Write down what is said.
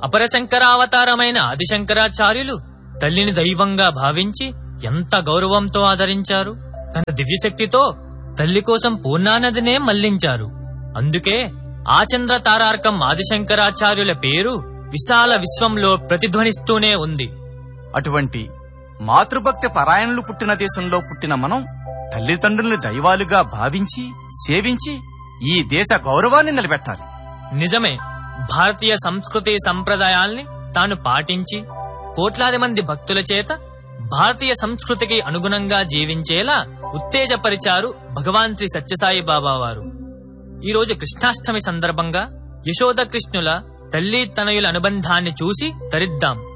అపరశంకరావతారమైన ఆదిశంకరాచార్యులు తల్లిని దైవంగా భావించి ఎంత గౌరవంతో ఆదరించారు తన దివ్యశక్తితో తల్లి కోసం పూర్ణానదినే మళ్లించారు అందుకే ఆచంద్ర తారార్కం ఆదిశంకరాచార్యుల పేరు విశాల విశ్వంలో ప్రతిధ్వనిస్తూనే ఉంది అటువంటి మాతృభక్తి పరాయణులు పుట్టిన దేశంలో పుట్టిన మనం తల్లిదండ్రుల్ని దైవాలుగా భావించి సేవించి ఈ దేశ గౌరవాన్ని నిలబెట్టాలి నిజమే భారతీయ సంస్కృతి సంప్రదాయాల్ని తాను పాటించి కోట్లాది మంది భక్తుల చేత భారతీయ సంస్కృతికి అనుగుణంగా జీవించేలా ఉత్తేజపరిచారు భగవాన్ శ్రీ సత్యసాయి బాబా వారు ఈ రోజు కృష్ణాష్టమి సందర్భంగా యశోద కృష్ణుల తల్లి తనయుల అనుబంధాన్ని చూసి తరిద్దాం